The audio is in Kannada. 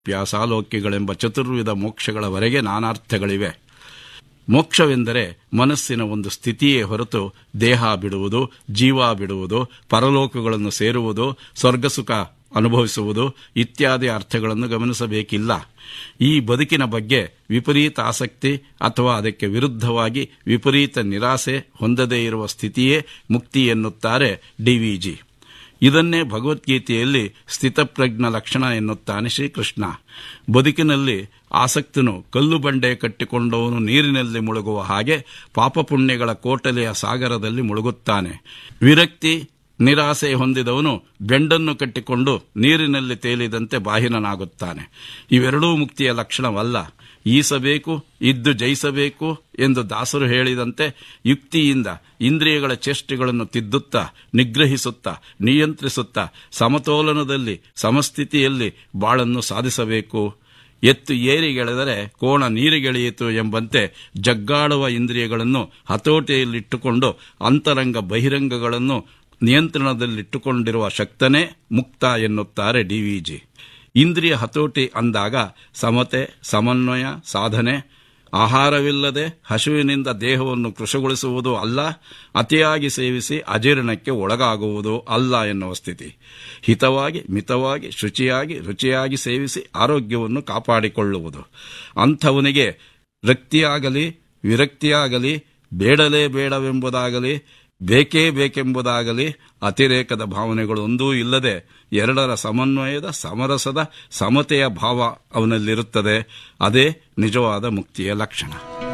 ಸಾಲೋಕ್ಯಗಳೆಂಬ ಚತುರ್ವಿಧ ಮೋಕ್ಷಗಳವರೆಗೆ ನಾನಾರ್ಥಗಳಿವೆ ಮೋಕ್ಷವೆಂದರೆ ಮನಸ್ಸಿನ ಒಂದು ಸ್ಥಿತಿಯೇ ಹೊರತು ದೇಹ ಬಿಡುವುದು ಜೀವ ಬಿಡುವುದು ಪರಲೋಕಗಳನ್ನು ಸೇರುವುದು ಸ್ವರ್ಗಸುಖ ಅನುಭವಿಸುವುದು ಇತ್ಯಾದಿ ಅರ್ಥಗಳನ್ನು ಗಮನಿಸಬೇಕಿಲ್ಲ ಈ ಬದುಕಿನ ಬಗ್ಗೆ ವಿಪರೀತ ಆಸಕ್ತಿ ಅಥವಾ ಅದಕ್ಕೆ ವಿರುದ್ಧವಾಗಿ ವಿಪರೀತ ನಿರಾಸೆ ಹೊಂದದೇ ಇರುವ ಸ್ಥಿತಿಯೇ ಮುಕ್ತಿ ಎನ್ನುತ್ತಾರೆ ಡಿವಿಜಿ ಇದನ್ನೇ ಭಗವದ್ಗೀತೆಯಲ್ಲಿ ಸ್ಥಿತಪ್ರಜ್ಞ ಲಕ್ಷಣ ಎನ್ನುತ್ತಾನೆ ಶ್ರೀಕೃಷ್ಣ ಬದುಕಿನಲ್ಲಿ ಆಸಕ್ತನು ಕಲ್ಲು ಬಂಡೆ ಕಟ್ಟಿಕೊಂಡವನು ನೀರಿನಲ್ಲಿ ಮುಳುಗುವ ಹಾಗೆ ಪಾಪಪುಣ್ಯಗಳ ಕೋಟಲೆಯ ಸಾಗರದಲ್ಲಿ ಮುಳುಗುತ್ತಾನೆ ವಿರಕ್ತಿ ನಿರಾಸೆ ಹೊಂದಿದವನು ಬೆಂಡನ್ನು ಕಟ್ಟಿಕೊಂಡು ನೀರಿನಲ್ಲಿ ತೇಲಿದಂತೆ ಬಾಹಿರನಾಗುತ್ತಾನೆ ಇವೆರಡೂ ಮುಕ್ತಿಯ ಲಕ್ಷಣವಲ್ಲ ಈಸಬೇಕು ಇದ್ದು ಜಯಿಸಬೇಕು ಎಂದು ದಾಸರು ಹೇಳಿದಂತೆ ಯುಕ್ತಿಯಿಂದ ಇಂದ್ರಿಯಗಳ ಚೇಷ್ಟೆಗಳನ್ನು ತಿದ್ದುತ್ತಾ ನಿಗ್ರಹಿಸುತ್ತಾ ನಿಯಂತ್ರಿಸುತ್ತಾ ಸಮತೋಲನದಲ್ಲಿ ಸಮಸ್ಥಿತಿಯಲ್ಲಿ ಬಾಳನ್ನು ಸಾಧಿಸಬೇಕು ಎತ್ತು ಏರಿಗೆಳೆದರೆ ಕೋಣ ನೀರಿಗೆಳೆಯಿತು ಎಂಬಂತೆ ಜಗ್ಗಾಡುವ ಇಂದ್ರಿಯಗಳನ್ನು ಹತೋಟಿಯಲ್ಲಿಟ್ಟುಕೊಂಡು ಅಂತರಂಗ ಬಹಿರಂಗಗಳನ್ನು ನಿಯಂತ್ರಣದಲ್ಲಿಟ್ಟುಕೊಂಡಿರುವ ಶಕ್ತನೇ ಮುಕ್ತ ಎನ್ನುತ್ತಾರೆ ಡಿವಿಜಿ ಇಂದ್ರಿಯ ಹತೋಟಿ ಅಂದಾಗ ಸಮತೆ ಸಮನ್ವಯ ಸಾಧನೆ ಆಹಾರವಿಲ್ಲದೆ ಹಸುವಿನಿಂದ ದೇಹವನ್ನು ಕೃಶಗೊಳಿಸುವುದು ಅಲ್ಲ ಅತಿಯಾಗಿ ಸೇವಿಸಿ ಅಜೀರ್ಣಕ್ಕೆ ಒಳಗಾಗುವುದು ಅಲ್ಲ ಎನ್ನುವ ಸ್ಥಿತಿ ಹಿತವಾಗಿ ಮಿತವಾಗಿ ಶುಚಿಯಾಗಿ ರುಚಿಯಾಗಿ ಸೇವಿಸಿ ಆರೋಗ್ಯವನ್ನು ಕಾಪಾಡಿಕೊಳ್ಳುವುದು ಅಂಥವನಿಗೆ ರಕ್ತಿಯಾಗಲಿ ವಿರಕ್ತಿಯಾಗಲಿ ಬೇಡಲೇ ಬೇಡವೆಂಬುದಾಗಲಿ ಬೇಕೇ ಬೇಕೆಂಬುದಾಗಲಿ ಅತಿರೇಕದ ಭಾವನೆಗಳು ಒಂದೂ ಇಲ್ಲದೆ ಎರಡರ ಸಮನ್ವಯದ ಸಮರಸದ ಸಮತೆಯ ಭಾವ ಅವನಲ್ಲಿರುತ್ತದೆ ಅದೇ ನಿಜವಾದ ಮುಕ್ತಿಯ ಲಕ್ಷಣ